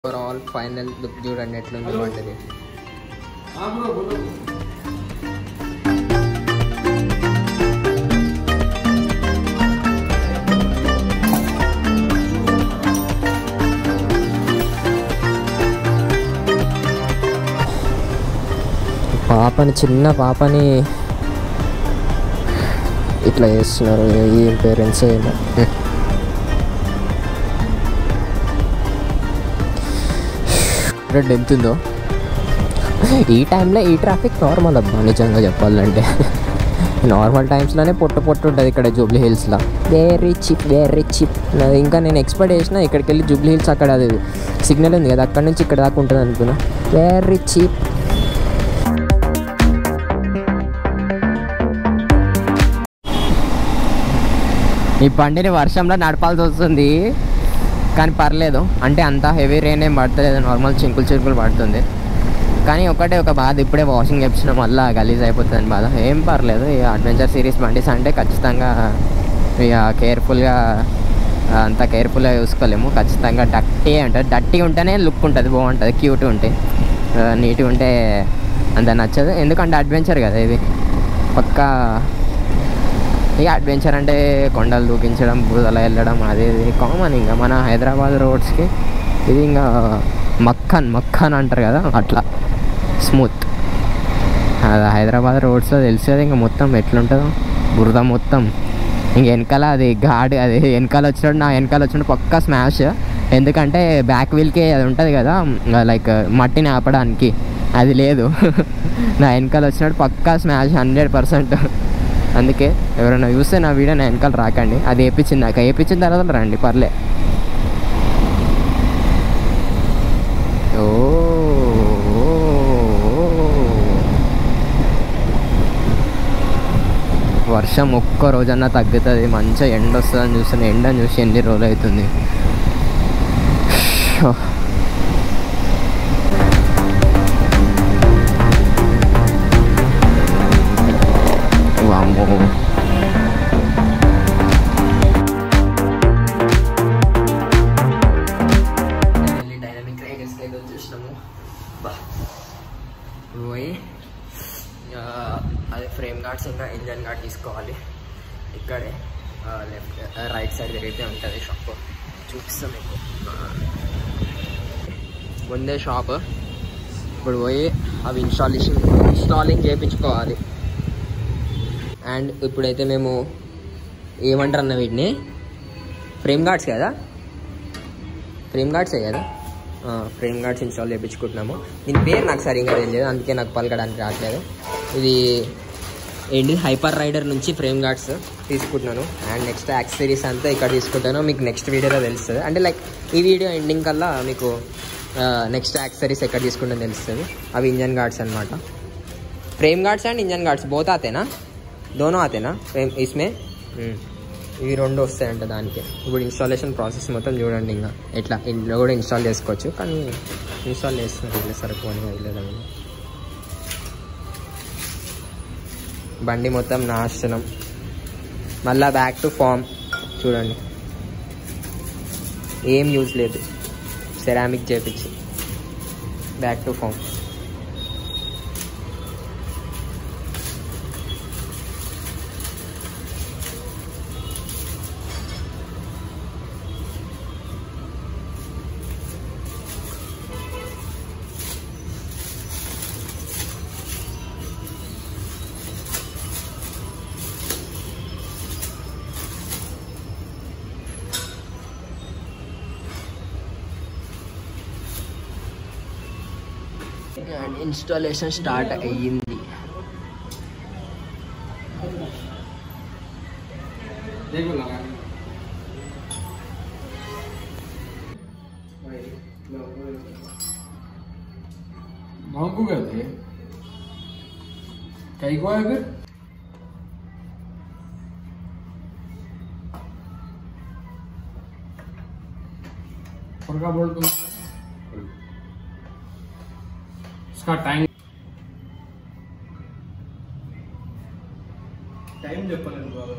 Overall final look చూడండి ఎట్లుంది వంటది పాపని చిన్న పాపని ఇట్లా చేస్తున్నారు ఏం పేరెంట్స్ ఏమో రెడ్ ఎంత ఉందో ఈ టైంలో ఈ ట్రాఫిక్ నార్మల్ అబ్బా నిజంగా చెప్పాలంటే నార్మల్ టైమ్స్లోనే పొట్టు పొట్టు ఉంటుంది ఇక్కడ జూబ్లీ హిల్స్లో వెరీ చిప్ వెరీ చిప్ ఇంకా నేను ఎక్స్పెక్ట్ చేసిన ఇక్కడికి వెళ్ళి జూబ్లీ హిల్స్ అక్కడ అది సిగ్నల్ ఉంది కదా అక్కడ నుంచి ఇక్కడ దాకా ఉంటుంది అనుకున్నా వెరీ చీప్ ఈ బండిని వర్షంలో నడపాల్సి వస్తుంది కానీ పర్లేదు అంటే అంత హెవీ రెయిన్ ఏం పడతలేదు నార్మల్ చినుకులు చినుకులు పడుతుంది కానీ ఒకటే ఒక బాధ ఇప్పుడే వాషింగ్ చేపించిన మళ్ళీ గలీజ్ అయిపోతుంది బాధ ఏం పర్లేదు ఈ అడ్వెంచర్ సిరీస్ బండిస్ అంటే ఖచ్చితంగా ఇక కేర్ఫుల్గా అంత కేర్ఫుల్గా చూసుకోలేము ఖచ్చితంగా డట్టి ఉంటుంది డట్టి ఉంటేనే లుక్ ఉంటుంది బాగుంటుంది క్యూట్ ఉంటే నీట్గా ఉంటే అంత నచ్చదు ఎందుకంటే అడ్వెంచర్ కదా ఇది పక్కా ఇక అడ్వెంచర్ అంటే కొండలు దూకించడం బురదలో వెళ్ళడం అది ఇది కామన్ ఇంకా మన హైదరాబాద్ రోడ్స్కి ఇది ఇంకా మక్కన్ మక్కన్ అంటారు కదా అట్లా స్మూత్ అది హైదరాబాద్ రోడ్స్లో తెలిసేది ఇంకా మొత్తం ఎట్లుంటుందో బురద మొత్తం ఇంక వెనకాల అది గాడి అది వెనకాల వచ్చినప్పుడు నా వెనకాల వచ్చినప్పుడు పక్కా స్మాష్ ఎందుకంటే బ్యాక్ వీల్కి అది ఉంటుంది కదా లైక్ మట్టిని ఆపడానికి అది లేదు నా వెనకాల వచ్చినప్పుడు పక్కా స్మాష్ హండ్రెడ్ పర్సెంట్ అందుకే ఎవరైనా చూస్తే నా వీడియో నా వెనకాల రాకండి అది వేయించింది నాకు వేయించిన తర్వాత రండి పర్లే ఓ వర్షం ఒక్క రోజన్నా తగ్గుతుంది మంచిగా ఎండ వస్తుందని చూస్తున్న ఎండని చూసి ఎన్ని రోజులు అవుతుంది షో. వామ్మో డైనమిక్ రైడర్స్కి అయితే వచ్చేసినాము బా ఇప్పుడు పోయి ఆ, అదే ఫ్రేమ్ గార్డ్స్ ఇంకా ఇంజన్ గార్డ్ తీసుకోవాలి ఇక్కడే లెఫ్ట్ రైట్ సైడ్ తిరిగితే ఉంటుంది షాప్ చూపిస్తాం మీకు ఆ, ముందే షాప్ ఇప్పుడు పోయి అవి ఇన్స్టాలేషన్ ఇన్స్టాలింగ్ చేయించుకోవాలి అండ్ ఇప్పుడైతే మేము ఏమంటారు అన్న వీటిని ఫ్రేమ్ గార్డ్స్ కదా ఫ్రేమ్ గార్డ్సే కదా ఫ్రేమ్ గార్డ్స్ ఇన్స్టాల్ చేయించుకుంటున్నాము దీని పేరు నాకు సరిగ్గా తెలియదు అందుకే నాకు పలకడానికి రావట్లేదు ఇది ఏంటి హైపర్ రైడర్ నుంచి ఫ్రేమ్ గార్డ్స్ తీసుకుంటున్నాను అండ్ నెక్స్ట్ యాక్సరీస్ అంతా ఇక్కడ తీసుకుంటాను మీకు నెక్స్ట్ వీడియోలో తెలుస్తుంది అంటే లైక్ ఈ వీడియో ఎండింగ్ కల్లా మీకు నెక్స్ట్ యాక్సరీస్ ఎక్కడ తీసుకుంటానో తెలుస్తుంది అవి ఇంజన్ గార్డ్స్ అనమాట frame guards and engine guards both ఆతేనా దోనో ఆతేనా ఫ్రేమ్ ఇస్మే మ్మ్. ఇవి రెండు వస్తాయంట దానికి ఇప్పుడు ఇన్స్టాలేషన్ ప్రాసెస్ మొత్తం చూడండి ఇంకా ఎట్లా ఇంట్లో కూడా ఇన్స్టాల్ చేసుకోవచ్చు కానీ ఇన్స్టాల్ చేస్తున్నారు సరిపోని వదిలేదని బండి మొత్తం నాశనం మళ్ళా బ్యాక్ టు ఫామ్ చూడండి ఏం యూజ్ లేదు సెరామిక్ చేపించి back to farm installation start అయ్యింది गाँव को गए थे कहीं को आए फिर और का बोल तुम इसका टाइम టైం చెప్పలేదు బాబు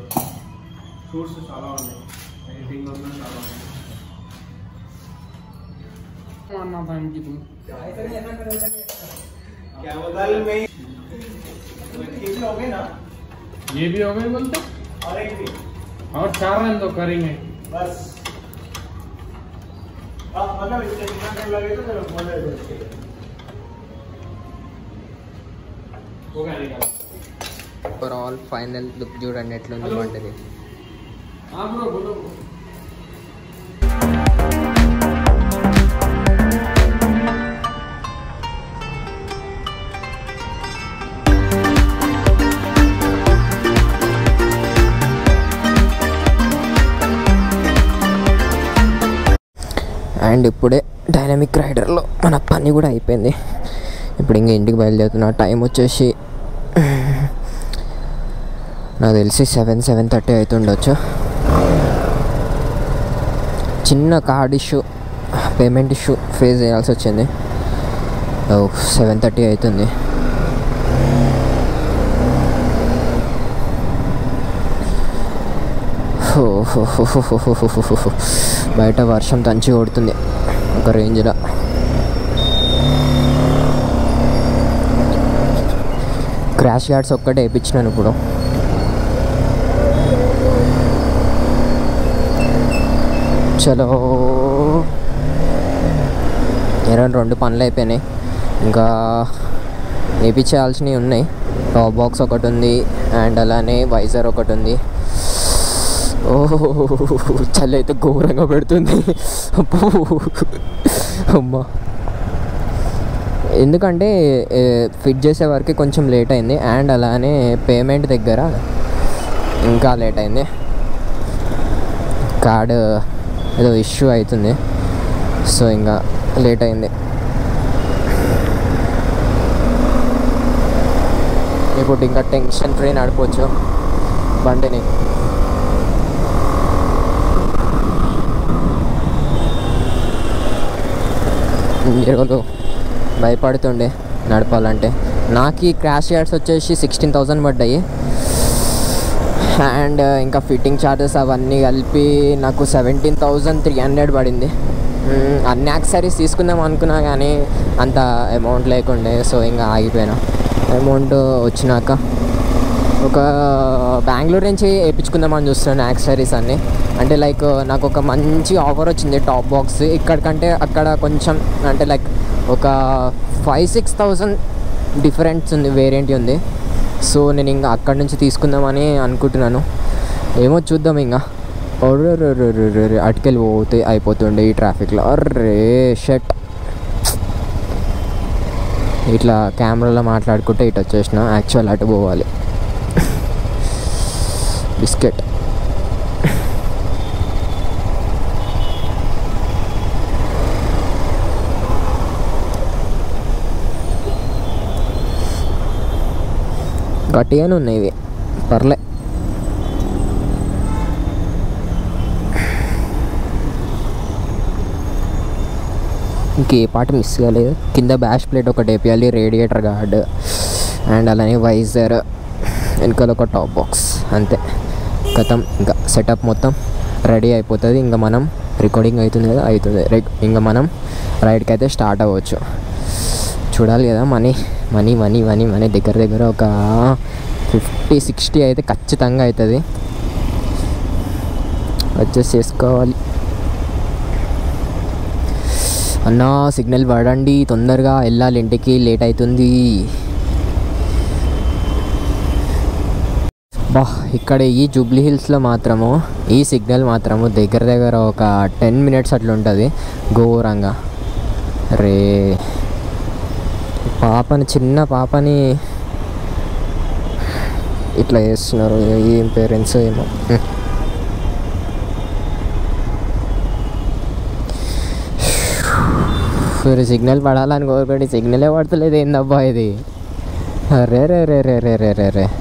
షూట్స్ చాలా ఉన్నాయి ఎడిటింగ్ చాలా ఉన్నాయి मारना था इनकी तुम क्या बगल में ये भी हो गए ना ये भी हो गए बोलते और एक भी और चार रन तो करेंगे बस अब मतलब इसके जितना टाइम लगे तो चलो बोले दो इसके लिए। हो गया निकाल ఓవరాల్ ఫైనల్ లుక్ చూడండి ఎట్లుంది బండిది हाँ ब्रो बोलो అండ్ ఇప్పుడే డైనమిక్ రైడర్లో మన పని కూడా అయిపోయింది ఇప్పుడు ఇంకా ఇంటికి బయలుదేరుతున్నా టైం వచ్చేసి నాకు తెలిసి సెవెన్ సెవెన్ థర్టీ అవుతుండొచ్చు చిన్న card issue payment issue face చేయాల్సి వచ్చింది సెవెన్ థర్టీ అవుతుంది హో, హో, హో, హో, హో, హో, హో, హో, హో. బయట వర్షం తంచి కొడుతుంది ఒక రేంజ్లో క్రాష్ గార్డ్స్ ఒక్కటే వేయించినాను ఇప్పుడు చలో ఇరవై రెండు పనులు అయిపోయినాయి ఇంకా వేయించాల్సినవి ఉన్నాయి టాప్ బాక్స్ ఒకటి ఉంది అండ్ అలానే వైజర్ ఒకటి ఉంది ఓ చలి అయితే ఘోరంగా పెడుతుంది అబ్బో. అమ్మా ఎందుకంటే ఏ, ఫిట్ చేసే వరకు కొంచెం లేట్ అయింది అండ్ అలానే పేమెంట్ దగ్గర ఇంకా లేట్ అయింది కార్డ్ ఏదో ఇష్యూ అవుతుంది సో ఇంకా లేట్ అయింది ఇప్పుడు ఇంకా టెన్షన్ ఫ్రీ నడపవచ్చు బండిని ఈరోజు భయపడుతుండే నడపాలంటే నాకు ఈ క్రాష్ యార్డ్స్ వచ్చేసి సిక్స్టీన్ థౌజండ్ పడ్డాయి అండ్ ఇంకా ఫిట్టింగ్ ఛార్జెస్ అవన్నీ కలిపి నాకు సెవెంటీన్ థౌజండ్ త్రీ హండ్రెడ్ పడింది మ్మ్, అన్ని యాక్సరీస్ తీసుకుందాం అనుకున్నా కానీ అంత అమౌంట్ లేకుండే సో ఇంకా ఆగిపోయినా అమౌంట్ వచ్చినాక ఒక బెంగళూరు నుంచి వేయించుకుందామని చూస్తున్నాను యాక్సరీస్ అన్ని అంటే లైక్ నాకు ఒక మంచి ఆఫర్ వచ్చింది టాప్ బాక్స్ ఇక్కడికంటే అక్కడ కొంచెం అంటే లైక్ ఒక ఫైవ్ సిక్స్ థౌజండ్ డిఫరెన్స్ ఉంది వేరియంట్ ఉంది సో నేను ఇంకా అక్కడి నుంచి తీసుకుందామని అనుకుంటున్నాను ఏమో చూద్దాం ఇంకా ఒర్రెర్రెర్రెర్రెర్రె, అటుకెళ్ళి పోతే అయిపోతుండే ఈ ట్రాఫిక్లో అర్రే షట్ ఇట్లా కెమెరాలో మాట్లాడుకుంటే ఇటు వచ్చేసిన యాక్చువల్ అటు పోవాలి బిస్కెట్ గట్టిగానే ఉన్నాయి ఇవి పర్లే ఇంకే పాట మిస్ కాలేదు కింద బ్యాష్ ప్లేట్ ఒకటి వేపియాలి రేడియేటర్ గార్డ్ అండ్ అలానే వైజర్ వెనకాల ఒక టాప్ బాక్స్ అంతే గతం ఇంకా సెటప్ మొత్తం రెడీ అయిపోతుంది ఇంకా మనం రికార్డింగ్ అవుతుంది కదా అవుతుంది రైట్ ఇంకా మనం రైడ్కి అయితే స్టార్ట్ అవ్వచ్చు చూడాలి కదా money money money money money దగ్గర దగ్గర ఒక ఫిఫ్టీ సిక్స్టీ అయితే ఖచ్చితంగా అవుతుంది అడ్జస్ట్ చేసుకోవాలి అన్నా సిగ్నల్ పడండి తొందరగా వెళ్ళాలి ఇంటికి లేట్ అవుతుంది బా ఇక్కడ ఈ జూబ్లీ హిల్స్లో మాత్రము ఈ సిగ్నల్ మాత్రము దగ్గర దగ్గర ఒక టెన్ మినిట్స్ అట్లా ఉంటుంది ఘోరంగా రే పాపని చిన్న పాపని ఇట్లా చేస్తున్నారు ఏం పేరెంట్స్ ఏమో హ్మ్. మీరు సిగ్నల్ పడాలని కోరుకోండి సిగ్నలే పడతలేదు ఏందబ్బా ఇది రే రే రే రే రే రే రే రే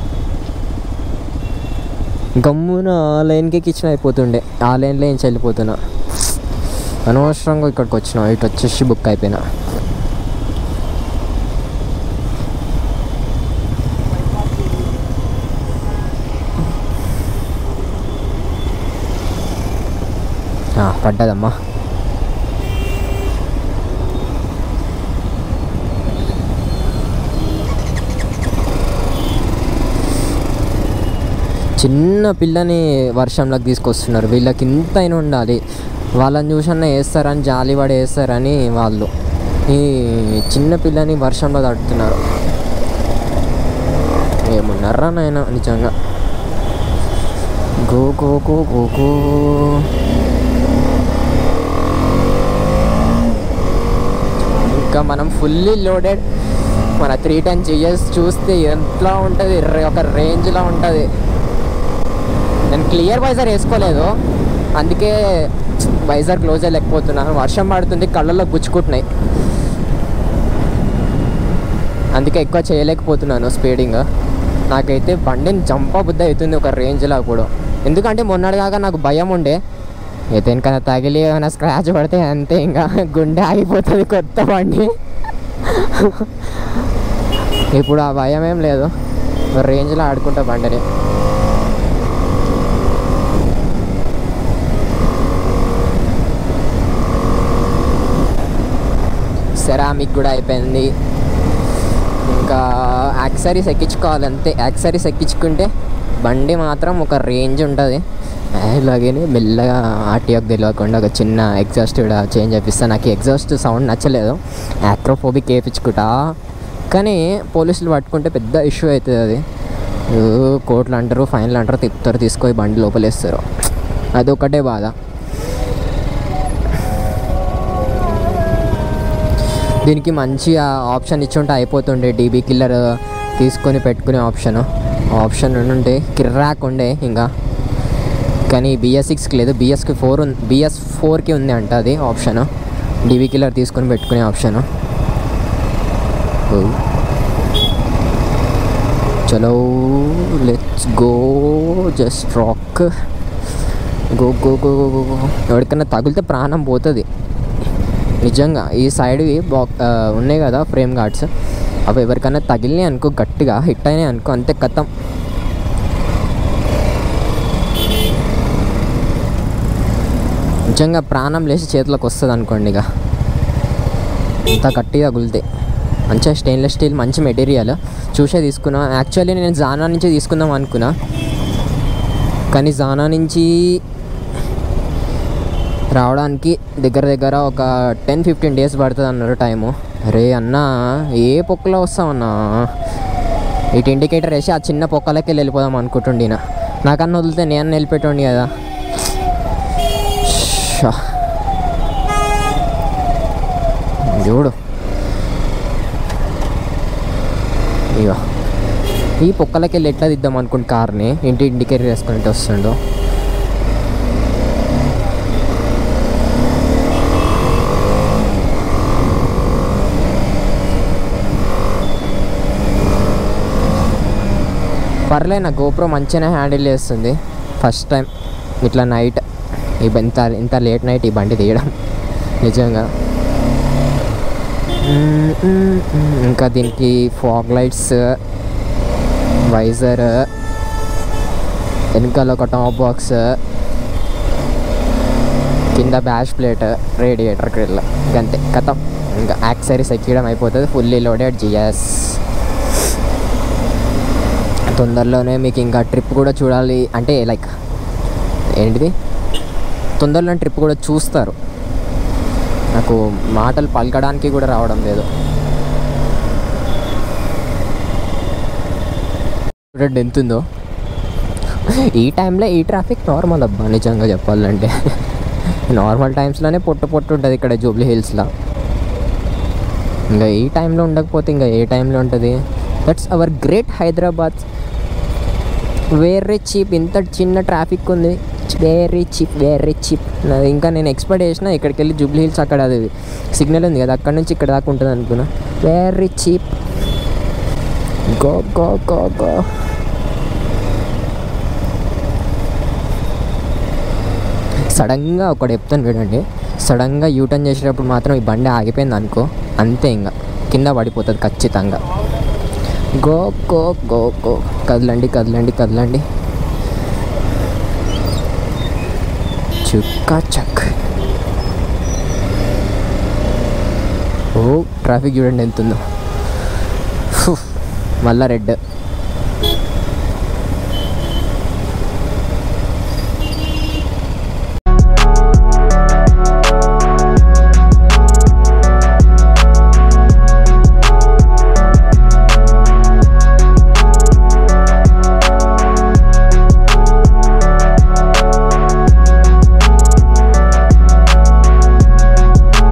గమ్మున ఆ లైన్కి ఎక్కించిన అయిపోతుండే ఆ లైన్లో ఏం వెళ్ళిపోతున్నా అనవసరంగా ఇక్కడికి వచ్చిన ఇటు వచ్చేసి బుక్ అయిపోయినా ఆ, పడ్డదమ్మా చిన్న పిల్లని వర్షంలోకి తీసుకొస్తున్నారు వీళ్ళకి ఇంత అయినా ఉండాలి వాళ్ళని చూసన్నా వేస్తారని జాలి పడి వేస్తారని వాళ్ళు ఈ చిన్న పిల్లని వర్షంలో తడుతున్నారు ఏమున్నారా నాయన నిజంగా go go go go go ఇంకా మనం ఫుల్లీ లోడెడ్ మన త్రీ టెన్ జిఎస్ చూస్తే ఎంతలా ఉంటుంది ఒక రేంజ్లో ఉంటుంది నేను క్లియర్ వైజర్ వేసుకోలేదు అందుకే వైజర్ క్లోజ్ అయ్యలేకపోతున్నాను వర్షం పడుతుంది కళ్ళల్లో గుచ్చుకుంటున్నాయి అందుకే ఎక్కువ చేయలేకపోతున్నాను స్పీడింగ్ నాకైతే బండిని జంప బుద్ధి అవుతుంది ఒక రేంజ్లో కూడా ఎందుకంటే మొన్నటిదాకా నాకు భయం ఉండే దేనికైనా తగిలి ఏమైనా స్క్రాచ్ పడితే అంతే ఇంకా గుండె ఆగిపోతుంది కొత్త బండి ఇప్పుడు ఆ భయం ఏం లేదు రేంజ్లో ఆడుకుంటా బండిని సెరామిక్ కూడా అయిపోయింది ఇంకా యాక్సరీస్ ఎక్కించుకోవాలి అంతే యాక్సరీస్ ఎక్కించుకుంటే బండి మాత్రం ఒక రేంజ్ ఉంటుంది ఇలాగే మెల్లగా ఆర్టీఓకి తెలియకుండా ఒక చిన్న ఎగ్జాస్ట్ కూడా చేంజ్ చేపిస్తాను నాకు ఎగ్జాస్ట్ సౌండ్ నచ్చలేదు యాక్రోఫోబిక్ వేయించుకుంటా కానీ పోలీసులు పట్టుకుంటే పెద్ద ఇష్యూ అవుతుంది అది ఓ, కోట్లు అంటారు ఫైన్లు అంటారు తిప్పుతారు తీసుకొని బండి లోపలేస్తారు అదొకటే బాధ దీనికి మంచి ఆప్షన్ ఇచ్చుంటే అయిపోతుండే డీబీ కిల్లర్ తీసుకొని పెట్టుకునే ఆప్షన్ ఆప్షన్ ఉంటే కిర్రాక్ ఉండే ఇంకా కానీ బిఎస్ సిక్స్కి లేదు బిఎస్కి ఫోర్ ఉంది బిఎస్ ఫోర్కి ఉంది అంట అది ఆప్షన్ డీబీ కిల్లర్ తీసుకొని పెట్టుకునే ఆప్షన్ చలో let's go just rock go go go go go ఎవరికైనా తగిలితే ప్రాణం పోతుంది నిజంగా ఈ సైడ్వి బాక్ ఆ, ఉన్నాయి కదా ఫ్రేమ్ గార్డ్స్ అవి ఎవరికైనా తగిలినాయి అనుకో గట్టిగా హిట్ అయినాయి అనుకో అంతే కథం నిజంగా ప్రాణం లేచి చేతిలోకి వస్తుంది అనుకోండి ఇక అంత గట్టిగా గులితే మంచిగా స్టెయిన్లెస్ స్టీల్ మంచి మెటీరియల్ చూసే తీసుకున్నా యాక్చువల్లీ నేను జానా నుంచి తీసుకుందాం అనుకున్నా కానీ జానా నుంచి రావడానికి దగ్గర దగ్గర ఒక టెన్ ఫిఫ్టీన్ డేస్ పడుతుంది అన్నారు టైము అరే అన్న ఏ పొక్కలో వస్తామన్నా ఇటు ఇండికేటర్ వేసి ఆ చిన్న పొక్కలకి వెళ్ళి వెళ్ళిపోదాం అనుకుంటుండిన నాకన్నా వదిలితే నేను వెళ్ళిపెట్టుండి కదా షా. చూడు ఇగో ఈ పొక్కలకి వెళ్ళి ఎట్లా దిద్దాం అనుకుంటు కార్ని ఇంటి ఇండికేటర్ వేసుకుని వస్తుండో పర్లే నా గోప్రో మంచిగానే హ్యాండిల్ చేస్తుంది ఫస్ట్ టైం ఇట్లా నైట్ ఈ బ- ఇంత ఇంత లేట్ నైట్ ఈ బండి తీయడం నిజంగా మ్మ్, మ్మ్, మ్మ్. ఇంకా దీనికి ఫాగ్ లైట్స్ వైజర్ వెనకాల ఒక టాప్ బాక్స్ కింద బ్యాష్ ప్లేట్ రేడియేటర్ గ్రిల్ అంతే కథం ఇంకా యాక్సరీస్ ఎక్కడం అయిపోతుంది ఫుల్లీ లోడెడ్ జిఎస్ తొందరలోనే మీకు ఇంకా ట్రిప్ కూడా చూడాలి అంటే లైక్ ఏంటిది తొందరలో ట్రిప్ కూడా చూస్తారు నాకు మాటలు పలకడానికి కూడా రావడం లేదు చూడండి ఎంత ఉందో ఈ టైంలో ఈ ట్రాఫిక్ నార్మల్ అబ్బా నిజంగా చెప్పాలంటే నార్మల్ టైమ్స్లోనే పొట్టు పొట్టు ఉంటుంది ఇక్కడ జూబ్లీ హిల్స్లో ఇంకా ఈ టైంలో ఉండకపోతే ఇంకా ఏ టైంలో ఉంటుంది that's our great Hyderabad very cheap ఇంత చిన్న ట్రాఫిక్ ఉంది వెరీ చీప్ వెరీ చీప్ ఇంకా నేను ఎక్స్పెక్ట్ చేసిన ఇక్కడికి వెళ్ళి జూబ్లీ హిల్స్ అక్కడ అది సిగ్నల్ ఉంది కదా అక్కడ నుంచి ఇక్కడ దాకా ఉంటుంది అనుకున్నా very cheap go go go go సడన్గా ఒకటి చెప్తాను చూడండి సడన్గా యూటర్న్ చేసేటప్పుడు మాత్రం ఈ బండి ఆగిపోయింది అనుకో అంతే ఇంకా కింద పడిపోతుంది ఖచ్చితంగా గో గో గో గో కదలండి కదలండి కదలండి చుక్కా చక్ ఓ ట్రాఫిక్ చూడండి ఎంత ఉందో ఫు, మళ్ళా రెడ్